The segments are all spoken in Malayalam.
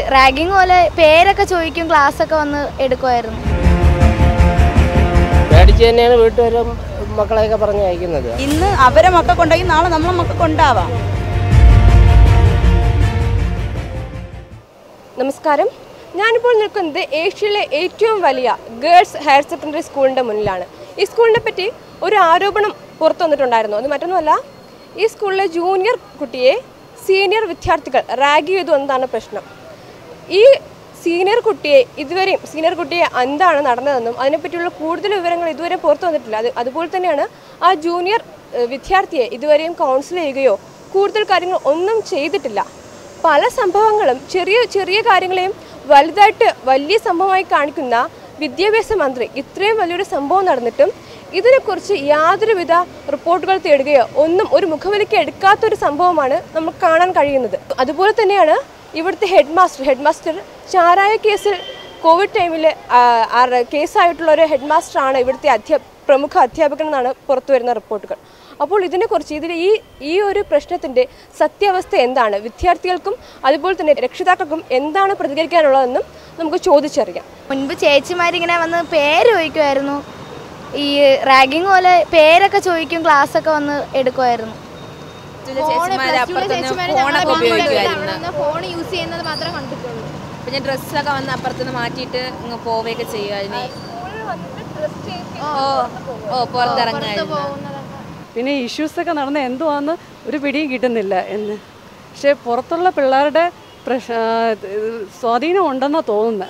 റാഗിങ് പോലെ പേരൊക്കെ ചോദിക്കും ക്ലാസ് ഒക്കെ വന്ന് എടുക്കുമായിരുന്നു പേടിച്ച് തന്നെയാണ് വീട്ടുകാരും മക്കളെയൊക്കെ പറഞ്ഞ് അയക്കുന്നത് ഇന്ന് അവരെ മക്കൾക്കുണ്ടെങ്കിൽ നാളെ നമ്മളെ മക്കൾക്കുണ്ടാവാം നമസ്കാരം ഞാനിപ്പോൾ നിൽക്കുന്നത് ഏഷ്യയിലെ ഏറ്റവും വലിയ ഗേൾസ് ഹയർ സെക്കൻഡറി സ്കൂളിൻ്റെ മുന്നിലാണ് ഈ സ്കൂളിനെ പറ്റി ഒരു ആരോപണം പുറത്തു വന്നിട്ടുണ്ടായിരുന്നു അത് മറ്റൊന്നുമല്ല ഈ സ്കൂളിലെ ജൂനിയർ കുട്ടിയെ സീനിയർ വിദ്യാർത്ഥികൾ റാഗ് ചെയ്തു എന്നതാണ് പ്രശ്നം ഈ സീനിയർ കുട്ടിയെ ഇതുവരെയും സീനിയർ കുട്ടിയെ എന്താണ് നടന്നതെന്നും അതിനെപ്പറ്റിയുള്ള കൂടുതൽ വിവരങ്ങൾ ഇതുവരെ പുറത്തു വന്നിട്ടില്ല അത് അതുപോലെ തന്നെയാണ് ആ ജൂനിയർ ഏഹ്, വിദ്യാർത്ഥിയെ ഇതുവരെയും കൗൺസിൽ ചെയ്യുകയോ കൂടുതൽ കാര്യങ്ങൾ ഒന്നും ചെയ്തിട്ടില്ല പല സംഭവങ്ങളും ചെറിയ ചെറിയ കാര്യങ്ങളെയും വലുതായിട്ട് വലിയ സംഭവമായി കാണിക്കുന്ന വിദ്യാഭ്യാസ മന്ത്രി ഇത്രയും വലിയൊരു സംഭവം നടന്നിട്ടും ഇതിനെക്കുറിച്ച് യാതൊരുവിധ റിപ്പോർട്ടുകൾ തേടുകയോ ഒന്നും ഒരു മുഖവിലയ്ക്ക് എടുക്കാത്തൊരു സംഭവമാണ് നമുക്ക് കാണാൻ കഴിയുന്നത് അതുപോലെ തന്നെയാണ് ഇവിടുത്തെ ഹെഡ് മാസ്റ്റർ ഹെഡ് മാസ്റ്റർ ചാരായ കേസിൽ കോവിഡ് ടൈമിൽ കേസായിട്ടുള്ള ഒരു ഹെഡ് മാസ്റ്ററാണ് ഇവിടുത്തെ അധ്യാ പ്രമുഖ അധ്യാപകൻ എന്നാണ് പുറത്തു വരുന്ന റിപ്പോർട്ടുകൾ അപ്പോൾ ഇതിനെക്കുറിച്ച് ഇതിൽ ഈ ഈ ഒരു പ്രശ്നത്തിൻ്റെ സത്യാവസ്ഥ എന്താണ് വിദ്യാർത്ഥികൾക്കും അതുപോലെ തന്നെ രക്ഷിതാക്കൾക്കും എന്താണ് പ്രതികരിക്കാനുള്ളതെന്നും നമുക്ക് ചോദിച്ചറിയാം മുൻപ് ചേച്ചിമാരിങ്ങനെ വന്ന് പേര് ചോദിക്കുമായിരുന്നു ഈ റാഗിങ് പോലെ പേരൊക്കെ ചോദിക്കും ക്ലാസ് ഒക്കെ വന്ന് എടുക്കുമായിരുന്നു ചേച്ചിമാര് അപ്പുറത്തുനിന്ന് ഫോണൊക്കെ ഉപയോഗിക്കുമായിരുന്നു ഫോൺ യൂസ് ചെയ്യുന്നത് മാത്രമേ കണ്ടിട്ടുള്ളൂ പിന്നെ ഡ്രസ്സൊക്കെ വന്ന് അപ്പുറത്തുനിന്ന് മാറ്റിയിട്ട് ഇങ്ങ് പോവുകയൊക്കെ ചെയ്യുമായിരുന്നു ഓ ഓ പുറത്തിറങ്ങായിരുന്നു പിന്നെ ഇഷ്യൂസൊക്കെ നടന്ന എന്തുവാന്ന് ഒരു പിടിയും കിട്ടുന്നില്ല എന്ന് പക്ഷേ പുറത്തുള്ള പിള്ളേരുടെ പ്രശ് ആ, ഇത് സ്വാധീനം ഉണ്ടെന്നാണ് തോന്നുന്നത്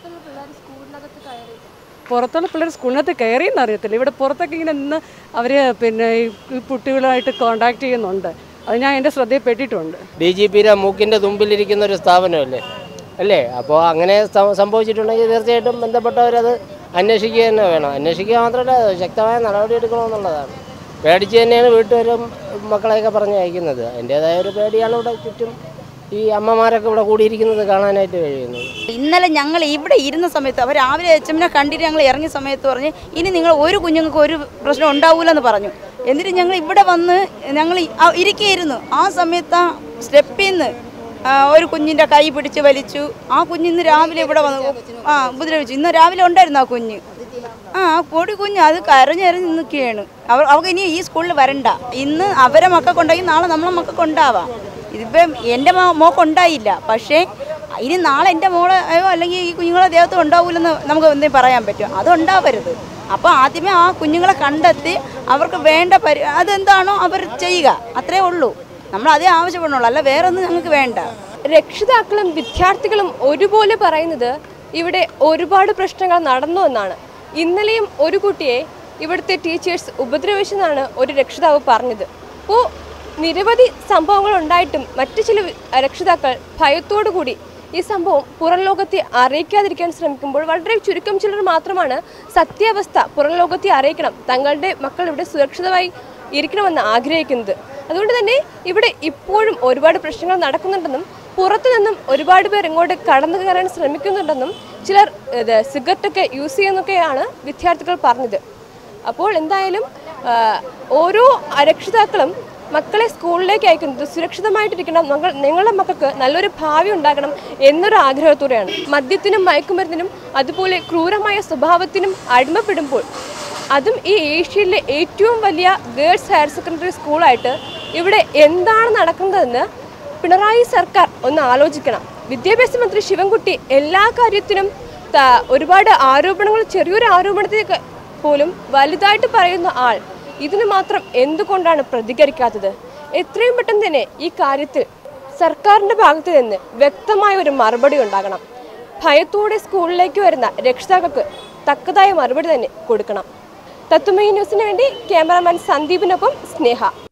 പുറത്തുള്ള പിള്ളേർ സ്കൂളിനകത്ത് കയറിയെന്ന് അറിയത്തില്ല ഇവിടെ പുറത്തൊക്കെ ഇങ്ങനെ നിന്ന് അവർ പിന്നെ ഈ ഈ കുട്ടികളുമായിട്ട് കോണ്ടാക്ട് ചെയ്യുന്നുണ്ട് അത് ഞാൻ എൻ്റെ ശ്രദ്ധയിൽപ്പെട്ടിട്ടുണ്ട് ഡി ജി പിയുടെ മൂക്കിൻ്റെ തുമ്പിലിരിക്കുന്ന ഒരു സ്ഥാപനമല്ലേ അല്ലേ അപ്പോൾ അങ്ങനെ സം- സംഭവിച്ചിട്ടുണ്ടെങ്കിൽ തീർച്ചയായിട്ടും ബന്ധപ്പെട്ടവരത് അന്വേഷിക്കുക തന്നെ വേണം അന്വേഷിക്കുക മാത്രമല്ല ശക്തമായ നടപടി എടുക്കണമെന്നുള്ളതാണ് പേടിച്ച് തന്നെയാണ് വീട്ടുകാരും മക്കളെയൊക്കെ പറഞ്ഞ് അയക്കുന്നത് അതിൻ്റേതായ ഒരു പേടിയാണ് ഇവിടെ ചുറ്റും ഈ അമ്മമാരൊക്കെ ഇവിടെ കൂടിയിരിക്കുന്നത് കാണാനായിട്ട് കഴിയുന്നത് ഇന്നലെ ഞങ്ങൾ ഇവിടെ ഇരുന്ന സമയത്ത് അവർ രാവിലെ എച്ചമ്മിനെ കണ്ടിട്ട് ഞങ്ങൾ ഇറങ്ങിയ സമയത്ത് പറഞ്ഞ് ഇനി നിങ്ങൾ ഒരു കുഞ്ഞുങ്ങൾക്ക് ഒരു പ്രശ്നം ഉണ്ടാവൂലെന്ന് പറഞ്ഞു എന്നിട്ട് ഞങ്ങൾ ഇവിടെ വന്ന് ഞങ്ങൾ ഇ- ആ ഇരിക്കുകയായിരുന്നു ആ സമയത്ത് ആ സ്റ്റെപ്പിൽ നിന്ന് ആ, ഒരു കുഞ്ഞിൻ്റെ കൈ പിടിച്ച് വലിച്ചു ആ കുഞ്ഞ് ഇന്ന് രാവിലെ ഇവിടെ വന്നു ആ ഉപദ്രവിച്ചു ഇന്ന് രാവിലെ ഉണ്ടായിരുന്നു ആ കുഞ്ഞ് ആ ആ പൊടി കുഞ്ഞ് അത് കരഞ്ഞരഞ്ഞ് നിൽക്കുകയാണ് അവർ അവർക്ക് ഇനി ഈ സ്കൂളിൽ വരണ്ട ഇന്ന് അവരെ മക്കൾക്കുണ്ടെങ്കിൽ നാളെ നമ്മളെ മക്കൾക്കുണ്ടാവാം ഇതിപ്പം എൻ്റെ മോക്കുണ്ടായില്ല പക്ഷേ ഇനി നാളെ എൻ്റെ മോളെ അയ്യോ അല്ലെങ്കിൽ ഈ കുഞ്ഞുങ്ങളെ ദേഹത്ത് ഉണ്ടാവില്ലെന്ന് നമുക്ക് എന്തെങ്കിലും പറയാൻ പറ്റും അത് ഉണ്ടാവരുത് അപ്പോൾ ആദ്യമേ ആ കുഞ്ഞുങ്ങളെ കണ്ടെത്തി അവർക്ക് വേണ്ട പരി അതെന്താണോ അവർ ചെയ്യുക അത്രേ ഉള്ളൂ നമ്മൾ അതേ ആവശ്യപ്പെടുന്നുള്ളൂ അല്ല വേറെ ഒന്നും ഞങ്ങൾക്ക് വേണ്ട രക്ഷിതാക്കളും വിദ്യാർത്ഥികളും ഒരുപോലെ പറയുന്നത് ഇവിടെ ഒരുപാട് പ്രശ്നങ്ങൾ നടന്നു എന്നാണ് ഇന്നലെയും ഒരു കുട്ടിയെ ഇവിടുത്തെ ടീച്ചേഴ്സ് ഉപദ്രവിച്ചെന്നാണ് ഒരു രക്ഷിതാവ് പറഞ്ഞത് അപ്പോൾ നിരവധി സംഭവങ്ങൾ ഉണ്ടായിട്ടും മറ്റു ചില വി- രക്ഷിതാക്കൾ ഭയത്തോടു കൂടി ഈ സംഭവം പുറം ലോകത്തെ അറിയിക്കാതിരിക്കാൻ ശ്രമിക്കുമ്പോൾ വളരെ ചുരുക്കം ചിലർ മാത്രമാണ് സത്യാവസ്ഥ പുറം ലോകത്തെ അറിയിക്കണം തങ്ങളുടെ മക്കൾ ഇവിടെ സുരക്ഷിതമായി ഇരിക്കണമെന്ന് ആഗ്രഹിക്കുന്നത് അതുകൊണ്ട് തന്നെ ഇവിടെ ഇപ്പോഴും ഒരുപാട് പ്രശ്നങ്ങൾ നടക്കുന്നുണ്ടെന്നും പുറത്തു നിന്നും ഒരുപാട് പേർ ഇങ്ങോട്ട് കടന്നു കയറാൻ ശ്രമിക്കുന്നുണ്ടെന്നും ചിലർ ഇത് സിഗരറ്റൊക്കെ യൂസ് ചെയ്യുന്നൊക്കെയാണ് വിദ്യാർത്ഥികൾ പറഞ്ഞത് അപ്പോൾ എന്തായാലും ആ, ഓരോ രക്ഷിതാക്കളും മക്കളെ സ്കൂളിലേക്ക് അയക്കുന്നത് സുരക്ഷിതമായിട്ടിരിക്കണം നിങ്ങൾ നിങ്ങളുടെ മക്കൾക്ക് നല്ലൊരു ഭാവി ഉണ്ടാകണം എന്നൊരു ആഗ്രഹത്തോടെയാണ് മദ്യത്തിനും മയക്കുമരുന്നിനും അതുപോലെ ക്രൂരമായ സ്വഭാവത്തിനും അടിമപ്പെടുമ്പോൾ അതും ഈ ഏഷ്യയിലെ ഏറ്റവും വലിയ ഗേൾസ് ഹയർ സെക്കൻഡറി സ്കൂളായിട്ട് ഇവിടെ എന്താണ് നടക്കുന്നതെന്ന് പിണറായി സർക്കാർ ഒന്ന് ആലോചിക്കണം വിദ്യാഭ്യാസ മന്ത്രി ശിവൻകുട്ടി എല്ലാ കാര്യത്തിനും ത- ഒരുപാട് ആരോപണങ്ങൾ ചെറിയൊരു ആരോപണത്തിൽ പോലും വലുതായിട്ട് പറയുന്ന ആൾ ഇതിന് മാത്രം എന്തുകൊണ്ടാണ് പ്രതികരിക്കാത്തത് എത്രയും പെട്ടെന്ന് തന്നെ ഈ കാര്യത്തിൽ സർക്കാരിൻ്റെ ഭാഗത്ത് നിന്ന് വ്യക്തമായ ഒരു മറുപടി ഉണ്ടാകണം ഭയത്തോടെ സ്കൂളിലേക്ക് വരുന്ന രക്ഷിതാക്കൾക്ക് തക്കതായ മറുപടി തന്നെ കൊടുക്കണം തത്തുമയി ന്യൂസിന് വേണ്ടി ക്യാമറാമാൻ സന്ദീപിനൊപ്പം സ്നേഹ